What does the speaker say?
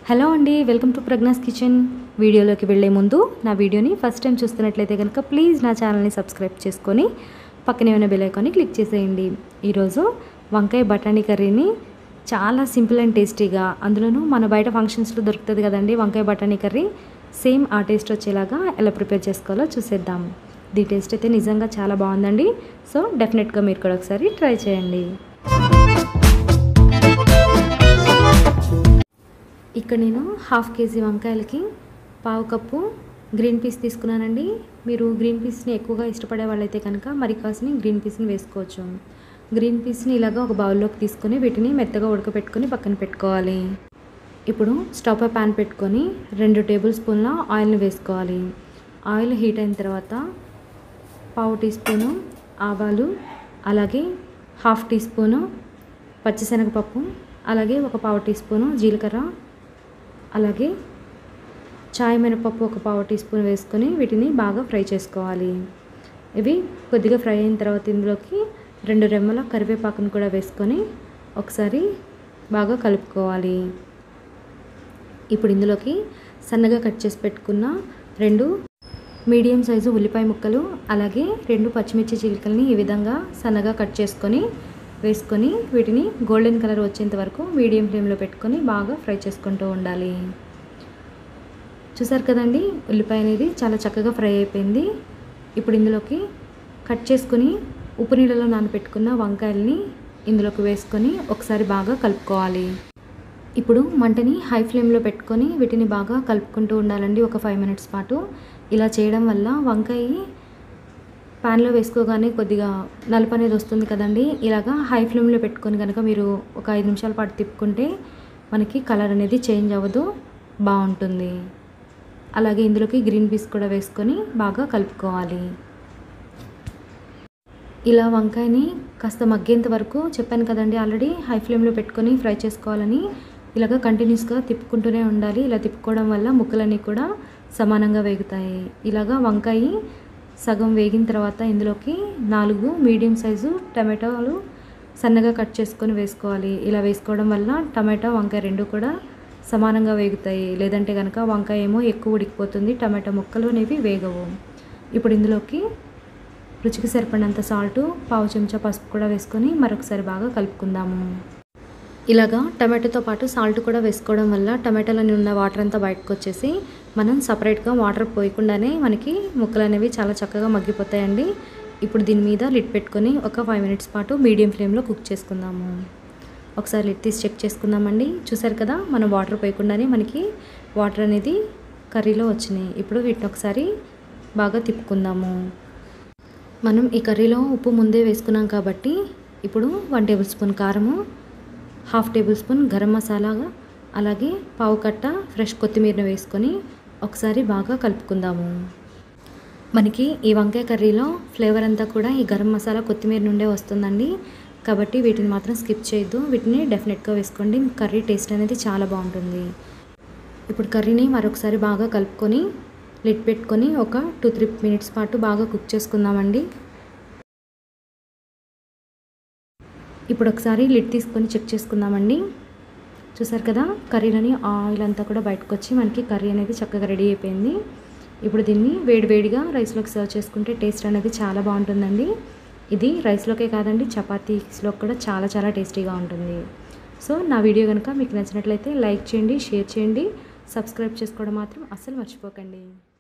hello అండి welcome to Pragna's kitchen వీడియోలోకి వెళ్ళే ముందు నా వీడియోని ఫస్ట్ టైం చూస్తున్నట్లయితే కనుక ప్లీజ్ నా ఛానల్ని సబ్స్క్రైబ్ చేసుకొని పక్కనే ఉన్న బెల్ ఐకాన్ని క్లిక్ చేసేయండి ఈరోజు వంకాయ బఠానీ కర్రీని చాలా సింపుల్ అండ్ టేస్టీగా అందులోనూ మన బయట ఫంక్షన్స్లో దొరుకుతుంది కదండి వంకాయ బఠానీ కర్రీ సేమ్ ఆ టేస్ట్ వచ్చేలాగా ఎలా ప్రిపేర్ చేసుకోవాలో చూసేద్దాం దీ టేస్ట్ అయితే నిజంగా చాలా బాగుందండి సో డెఫినెట్గా మీరు కూడా ఒకసారి ట్రై చేయండి ఇక్కడ నేను హాఫ్ కేజీ వంకాయలకి పావు కప్పు గ్రీన్ పీస్ తీసుకున్నానండి మీరు గ్రీన్ పీస్ని ఎక్కువగా ఇష్టపడే వాళ్ళైతే కనుక మరి కాసుని గ్రీన్ పీస్ని వేసుకోవచ్చు గ్రీన్ పీస్ని ఇలాగా ఒక బౌల్లోకి తీసుకొని వీటిని మెత్తగా ఉడకపెట్టుకొని పక్కన పెట్టుకోవాలి ఇప్పుడు స్టవ్ పై ప్యాన్ పెట్టుకొని రెండు టేబుల్ స్పూన్ల ఆయిల్ని వేసుకోవాలి ఆయిల్ హీట్ అయిన తర్వాత పావు టీ స్పూను ఆవాలు అలాగే హాఫ్ టీ స్పూను పచ్చిశనగపప్పు అలాగే ఒక పావు టీ స్పూను జీలకర్ర అలాగే చాయ్ మినపప్పు ఒక పావు టీ స్పూన్ వేసుకొని వీటిని బాగా ఫ్రై చేసుకోవాలి ఇవి కొద్దిగా ఫ్రై అయిన తర్వాత ఇందులోకి రెండు రెమ్మల కరివేపాకును కూడా వేసుకొని ఒకసారి బాగా కలుపుకోవాలి ఇప్పుడు ఇందులోకి సన్నగా కట్ చేసి పెట్టుకున్న రెండు మీడియం సైజు ఉల్లిపాయ ముక్కలు అలాగే రెండు పచ్చిమిర్చి చిలుకల్ని ఈ విధంగా సన్నగా కట్ చేసుకొని వేసుకొని వీటిని గోల్డెన్ కలర్ వచ్చేంత వరకు మీడియం ఫ్లేమ్లో పెట్టుకొని బాగా ఫ్రై చేసుకుంటూ ఉండాలి చూసారు కదండి ఉల్లిపాయ అనేది చాలా చక్కగా ఫ్రై అయిపోయింది ఇప్పుడు ఇందులోకి కట్ చేసుకుని ఉప్పు నీళ్ళలో నానబెట్టుకున్న వంకాయల్ని ఇందులోకి వేసుకొని ఒకసారి బాగా కలుపుకోవాలి ఇప్పుడు మంటని హై ఫ్లేమ్లో పెట్టుకొని వీటిని బాగా కలుపుకుంటూ ఉండాలండి ఒక ఫైవ్ మినిట్స్ పాటు ఇలా చేయడం వల్ల వంకాయ ప్యాన్లో వేసుకోగానే కొద్దిగా నలుపు అనేది వస్తుంది కదండి ఇలాగా హై ఫ్లేమ్లో పెట్టుకొని కనుక మీరు ఒక ఐదు నిమిషాల పాటు తిప్పుకుంటే మనకి కలర్ అనేది చేంజ్ అవ్వదు బాగుంటుంది అలాగే ఇందులోకి గ్రీన్ పీస్ కూడా వేసుకొని బాగా కలుపుకోవాలి ఇలా వంకాయని కాస్త మగ్గేంత వరకు చెప్పాను కదండి ఆల్రెడీ హై ఫ్లేమ్లో పెట్టుకొని ఫ్రై చేసుకోవాలని ఇలాగ కంటిన్యూస్గా తిప్పుకుంటూనే ఉండాలి ఇలా తిప్పుకోవడం వల్ల ముక్కలన్నీ కూడా సమానంగా వేగుతాయి ఇలాగా వంకాయ సగం వేగిన తర్వాత ఇందులోకి నాలుగు మీడియం సైజు టమాటాలు సన్నగా కట్ చేసుకొని వేసుకోవాలి ఇలా వేసుకోవడం వల్ల టమాటా వంకాయ రెండు కూడా సమానంగా వేగుతాయి లేదంటే కనుక వంకాయ ఏమో ఎక్కువ ఉడికిపోతుంది టమాటా ముక్కలు అనేవి వేగవు ఇప్పుడు ఇందులోకి రుచికి సరిపడినంత సాల్టు పావు చెంచా పసుపు కూడా వేసుకొని మరొకసారి బాగా కలుపుకుందాము ఇలాగా టమాటోతో పాటు సాల్ట్ కూడా వేసుకోవడం వల్ల టమాటాలోని ఉన్న వాటర్ అంతా బయటకు వచ్చేసి మనం సపరేట్గా వాటర్ పోయకుండానే మనకి ముక్కలు అనేవి చాలా చక్కగా మగ్గిపోతాయండి ఇప్పుడు దీని మీద లిడ్ పెట్టుకొని ఒక ఫైవ్ మినిట్స్ పాటు మీడియం ఫ్లేమ్లో కుక్ చేసుకుందాము ఒకసారి లిడ్ తీసి చెక్ చేసుకుందామండి చూసారు కదా మనం వాటర్ పోయకుండానే మనకి వాటర్ అనేది కర్రీలో వచ్చినాయి ఇప్పుడు వీటిని ఒకసారి బాగా తిప్పుకుందాము మనం ఈ కర్రీలో ఉప్పు ముందే వేసుకున్నాం కాబట్టి ఇప్పుడు వన్ టేబుల్ స్పూన్ కారము half tablespoon garam masala అలాగే పావు కట్ట ఫ్రెష్ కొత్తిమీరను వేసుకొని ఒకసారి బాగా కలుపుకుందాము మనకి ఈ వంకాయ కర్రీలో ఫ్లేవర్ అంతా కూడా ఈ గరం మసాలా కొత్తిమీర నుండే వస్తుందండి కాబట్టి వీటిని మాత్రం స్కిప్ చేయొద్దు వీటిని డెఫినెట్గా వేసుకోండి కర్రీ టేస్ట్ అనేది చాలా బాగుంటుంది ఇప్పుడు కర్రీని మరొకసారి బాగా కలుపుకొని లిడ్ పెట్టుకొని ఒక టూ త్రీ మినిట్స్ పాటు బాగా కుక్ చేసుకుందామండి ఇప్పుడు ఒకసారి లిడ్ తీసుకొని చెక్ చేసుకుందామండి చూసారు కదా కర్రీలోని ఆయిల్ అంతా కూడా బయటకు వచ్చి మనకి కర్రీ అనేది చక్కగా రెడీ అయిపోయింది ఇప్పుడు దీన్ని వేడివేడిగా రైస్లోకి సర్వ్ చేసుకుంటే టేస్ట్ అనేది చాలా బాగుంటుందండి ఇది రైస్లోకే కాదండి చపాతీస్లో కూడా చాలా చాలా టేస్టీగా ఉంటుంది సో నా వీడియో కనుక మీకు నచ్చినట్లయితే లైక్ చేయండి షేర్ చేయండి సబ్స్క్రైబ్ చేసుకోవడం మాత్రం అస్సలు మర్చిపోకండి